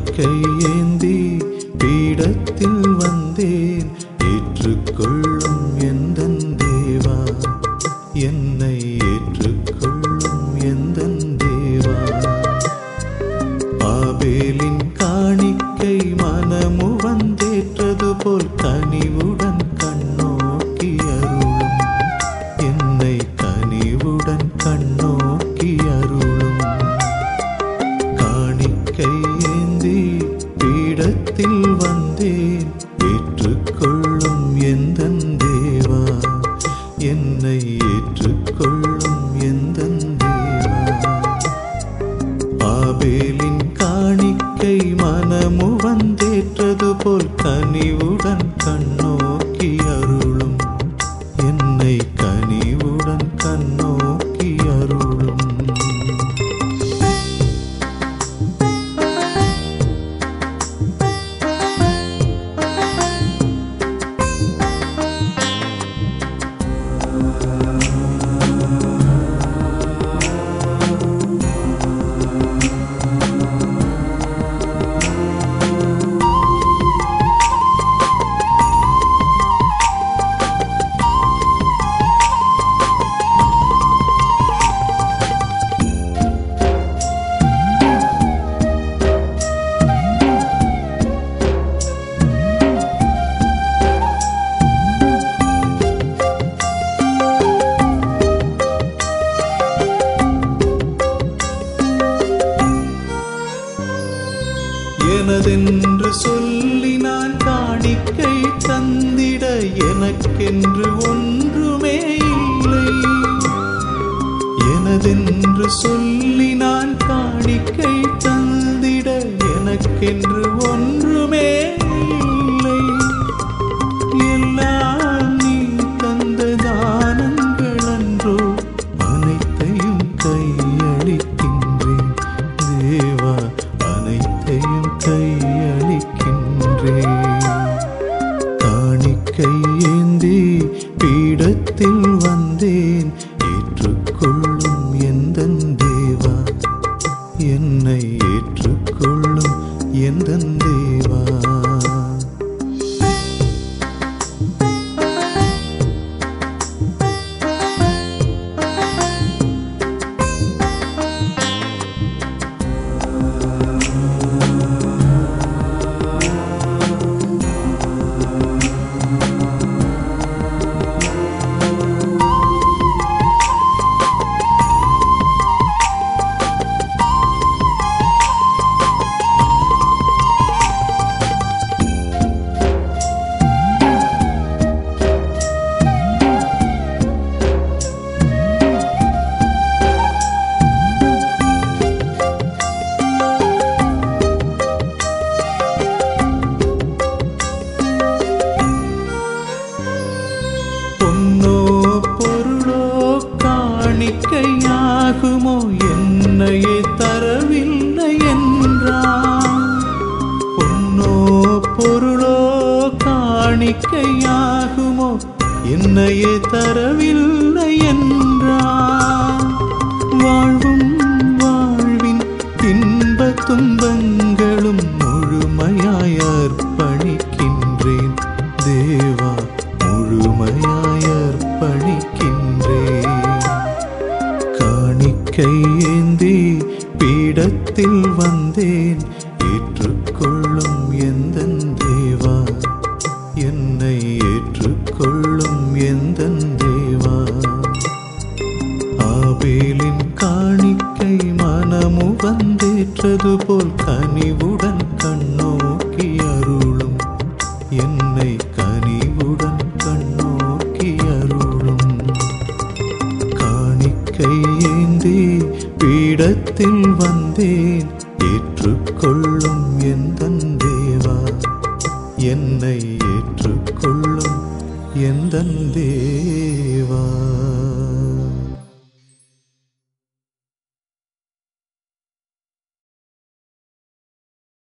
காணிக்கை ஏந்தி பீடத்தில் வந்தேன் ஏற்றுக்கொள்ளும் எந்தன் தேவா என்னை ஏற்றுக்கொள்ளும் எந்தன் தேவா ஆபேலின் காணிக்கை மனமு வந்தேற்றது போல் கனிவுடன் கண்ணோக்கி அருளும் என்னை கனிவுடன் கண்ணோக்கி அருளும் காணிக்கை ஏந்தி பீடத்தில் வந்தேன் ஏற்றுக்கொள்ளும் எந்தன் தேவா என்னை ஏற்றுக்கொள்ளும் எந்தன் தேவா ஆபேலின் காணிக்கை மனமு வந்தேற்றது போல் கனிவுடன் கண்ணோக்கி அருளும் என்னை கனிவுடன் கண்ணோக்கி அருளும் எனதென்று சொல்லி நான் காணிக்கை தந்திட எனக்கென்று ஒன்றுமே இல்லை எனதென்று சொல்லி நான் காணிக்கை தந்திட எனக்கென்று ஒன்றுமே இல்லை எல்லாம் நீ தந்த தானங்கள் அன்றோ அனைத்தையும் கையளிக்கின்றேன் தேவா அனைத்தையும் கையளிக்கின்றேன் காணிக்கை ஏந்தி பீடத்தில் வந்தேன் ஏற்றுக்கொள்ளும் எந்தன் தேவா என்னை ஏற்றுக்கொள்ளும் எந்தன் தேவா பொன்னோ பொருளோ காணிக்கையாகுமோ என்னையே தரவில்லை என்றான் பொன்னோ பொருளோ காணிக்கையாகுமோ என்னையே தரவில்லை என்றான் வாழ்வும் வாழ்வின் இன்ப துன்பங்களும் முழுமையாய் அர்ப்பணிக்கின்றேன் தேவா முழுமையாய் அர்ப்பணிக்கின்றேன் காணிக்கை ஏந்தி பீடத்தில் வந்தேன் ஏற்றுக்கொள்ளும் எந்தன் தேவா என்னை ஏற்றுக்கொள்ளும் எந்தன் தேவா ஆபேலின் காணிக்கை மனமு வந்தேற்றது போல் கனிவுடன் கண்ணோக்கி அருளும் என்னை கனிவுடன் கண்ணோக்கி அருளும் காணிக்கை ஏந்தி பீடத்தில் வந்தேன் ஏற்றுக்கொள்ளும் எந்தன் தேவா என்னை ஏற்றுக்கொள்ளும் எந்தன் தேவா